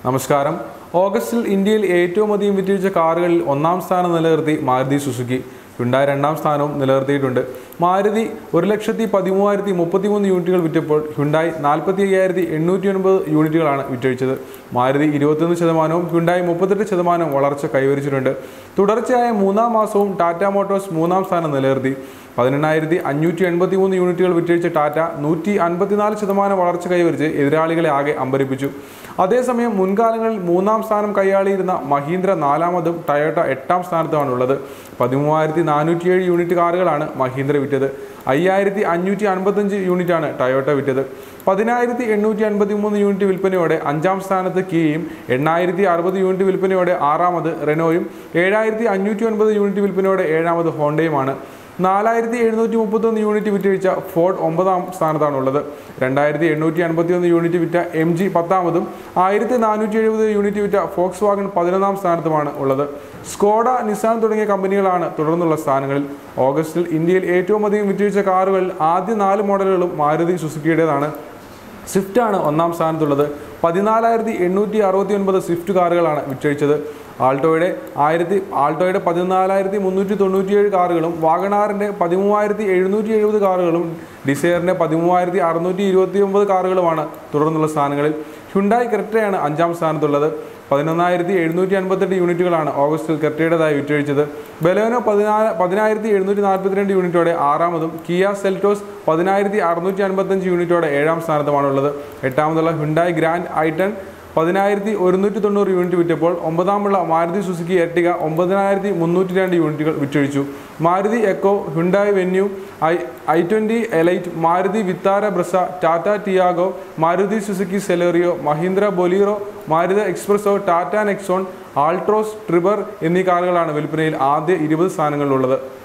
നമസ്കാരം ഓഗസ്റ്റിൽ ഇന്ത്യയിൽ ഏറ്റവും അധികം വിറ്റഴിച്ച കാറുകളിൽ ഒന്നാം സ്ഥാനം നിലനിർത്തി മാരുതി സുസുക്കി ഹുണ്ടായി രണ്ടാം സ്ഥാനവും നിലനിർത്തിയിട്ടുണ്ട് മാരുതി ഒരു ലക്ഷത്തി പതിമൂവായിരത്തി മുപ്പത്തിമൂന്ന് യൂണിറ്റുകൾ വിറ്റപ്പോൾ ഹുണ്ടായി നാൽപ്പത്തി അയ്യായിരത്തി എണ്ണൂറ്റി ഒൻപത് യൂണിറ്റുകളാണ് വിറ്റഴിച്ചത് മാരുതി ഇരുപത്തൊന്ന് ശതമാനവും ഹുണ്ടായി മുപ്പത്തെട്ട് ശതമാനവും വളർച്ച കൈവരിച്ചിട്ടുണ്ട് തുടർച്ചയായ മൂന്നാം മാസവും ടാറ്റ മോട്ടോഴ്സ് മൂന്നാം സ്ഥാനം നിലനിർത്തി പതിനെണ്ണായിരത്തി അഞ്ഞൂറ്റി എൺപത്തി മൂന്ന് യൂണിറ്റുകൾ വിറ്റഴിച്ച ടാറ്റ നൂറ്റി അൻപത്തിനാല് ശതമാനം വളർച്ച കൈവരിച്ച് എതിരാളികളെ ആകെ അമ്പരിപ്പിച്ചു അതേസമയം മുൻകാലങ്ങളിൽ മൂന്നാം സ്ഥാനം കൈയാളിയിരുന്ന മഹീന്ദ്ര നാലാമതും ടയോട്ട എട്ടാം സ്ഥാനത്തുമാണുള്ളത് പതിമൂവായിരത്തി നാനൂറ്റിയേഴ് യൂണിറ്റ് കാറുകളാണ് മഹീന്ദ്ര വിറ്റത് അയ്യായിരത്തി അഞ്ഞൂറ്റി അൻപത്തഞ്ച് യൂണിറ്റാണ് ടയോട്ട വിറ്റത് പതിനായിരത്തി എണ്ണൂറ്റി അൻപത്തി മൂന്ന് യൂണിറ്റ് വിൽപ്പനയോടെ അഞ്ചാം സ്ഥാനത്ത് കിയയും എണ്ണായിരത്തി അറുപത് യൂണിറ്റ് വിൽപ്പനയോടെ ആറാമത് റെനോയും ഏഴായിരത്തി അഞ്ഞൂറ്റി ഒൻപത് യൂണിറ്റ് വിൽപ്പനയോടെ ഏഴാമത് ഹോണ്ടയുമാണ് നാലായിരത്തി എഴുന്നൂറ്റി മുപ്പത്തൊന്ന് യൂണിറ്റ് വിറ്റഴിച്ച ഫോർഡ് ഒമ്പതാം സ്ഥാനത്താണുള്ളത് രണ്ടായിരത്തി എണ്ണൂറ്റി അൻപത്തി ഒന്ന് യൂണിറ്റ് വിറ്റ എം ജി പത്താമതും ആയിരത്തി നാനൂറ്റി എഴുപത് യൂണിറ്റ് വിറ്റ ഫോക്സ് വാഗൺ പതിനൊന്നാം സ്ഥാനത്തുമാണ് ഉള്ളത് സ്കോഡ നിസാൻ തുടങ്ങിയ കമ്പനികളാണ് തുടർന്നുള്ള സ്ഥാനങ്ങളിൽ ഓഗസ്റ്റിൽ ഇന്ത്യയിൽ ഏറ്റവും അധികം വിറ്റഴിച്ച കാറുകളിൽ ആദ്യ നാല് മോഡലുകളും മാരുതി സുസുക്കിയുടേതാണ് സ്വിഫ്റ്റാണ് ഒന്നാം സ്ഥാനത്തുള്ളത് പതിനാലായിരത്തി എണ്ണൂറ്റി അറുപത്തി ഒൻപത് സ്വിഫ്റ്റ് കാറുകളാണ് വിറ്റഴിച്ചത് ആൾട്ടോയുടെ ആയിരത്തി ആൾട്ടോയുടെ പതിനാലായിരത്തി മുന്നൂറ്റി തൊണ്ണൂറ്റിയേഴ് കാറുകളും വാഗണാറിൻ്റെ പതിമൂവായിരത്തി എഴുന്നൂറ്റി എഴുപത് കാറുകളും ഡിസയറിൻ്റെ പതിമൂവായിരത്തി അറുന്നൂറ്റി ഇരുപത്തി ഒമ്പത് കാറുകളുമാണ് തുടർന്നുള്ള സ്ഥാനങ്ങളിൽ ഹ്യുണ്ടായി ക്രെറ്റയാണ് അഞ്ചാം സ്ഥാനത്തുള്ളത് പതിനൊന്നായിരത്തി എഴുന്നൂറ്റി അൻപത്തെട്ട് യൂണിറ്റുകളാണ് ഓഗസ്റ്റിൽ ക്രെറ്റയുടേതായി വിറ്റഴിച്ചത് ബലോനോ പതിനാല് പതിനായിരത്തി എഴുന്നൂറ്റി നാൽപ്പത്തിരണ്ട് യൂണിറ്റോടെ ആറാമതും കിയ സെൽറ്റോസ് പതിനായിരത്തി അറുന്നൂറ്റി അൻപത്തഞ്ച് യൂണിറ്റോടെ ഏഴാം സ്ഥാനത്തുമാണുള്ളത് എട്ടാമതുള്ള ഹുണ്ടായി ഗ്രാൻഡ് ഐട്ടൺ പതിനായിരത്തി ഒരുന്നൂറ്റി തൊണ്ണൂറ് യൂണിറ്റ് വിറ്റപ്പോൾ ഒമ്പതാമുള്ള മാരുതി സുസുക്കി എർട്ടിക ഒമ്പതിനായിരത്തി മുന്നൂറ്റി രണ്ട് യൂണിറ്റുകൾ വിറ്റഴിച്ചു Maruti Eeco Hyundai Venue I I twenty Elite Maruti Vitara Brezza Tata Tiago Maruti Suzuki Celerio Mahindra Bolero Maruti S Presso Tata Nexon Altroz Triber എന്നീ കാറുകളാണ് വിൽപ്പനയിൽ ആദ്യ ഇരുപത് സ്ഥാനങ്ങളിലുള്ളത്